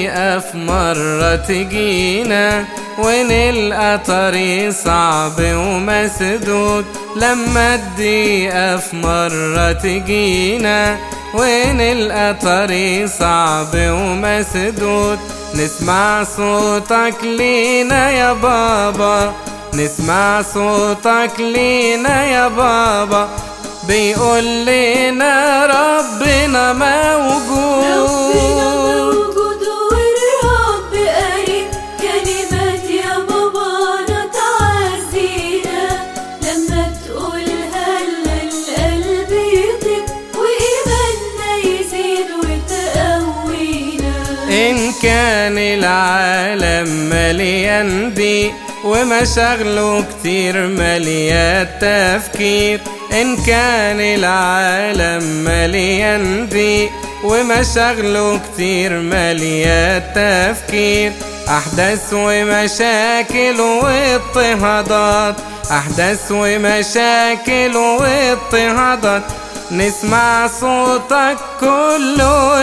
دقيقة في مرة تجينا ونلقى طريق صعب ومسدود لما الدقيقة في مرة تجينا ونلقى طريق صعب ومسدود نسمع صوتك لينا يا بابا نسمع صوتك لينا يا بابا بيقول لنا ربنا موجود ربنا موجود والرب قريب كلمات يا بابانا تعزينا لما تقولها القلب يطيب وإيماننا يزيد وتقوينا إن كان العالم مليان ضيق ومشاغله كتير مليان تفكير إن كان العالم مليان ضيق ومشاغله كتير مليان تفكير أحداث ومشاكل واضطهادات أحداث ومشاكل واضطهادات نسمع صوتك كله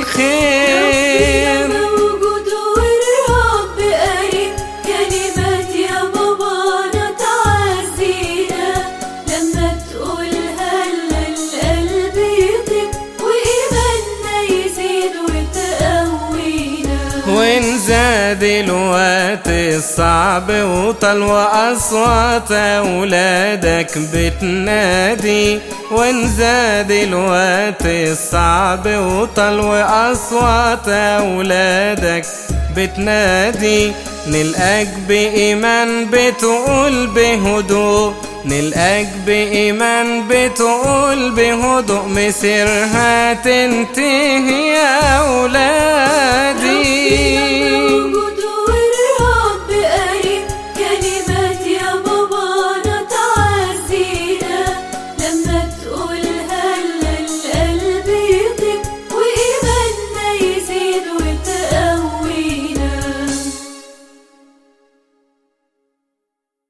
للخير ربنا موجود والرب قريب كلمات يا بابانا تعزينا لما تقولها القلب يطيب وإيماننا يزيد وتقوينا وإن زاد الوقت الصعب وطل وأصوات أولادك بتنادي وإن زاد الوقت الصعب وطل وأصوات أولادك بتنادي نلقاك بإيمان بتقول بهدوء نلقاك بإيمان بتقول بهدوء مسيرها تنتهي يا أولادي موجود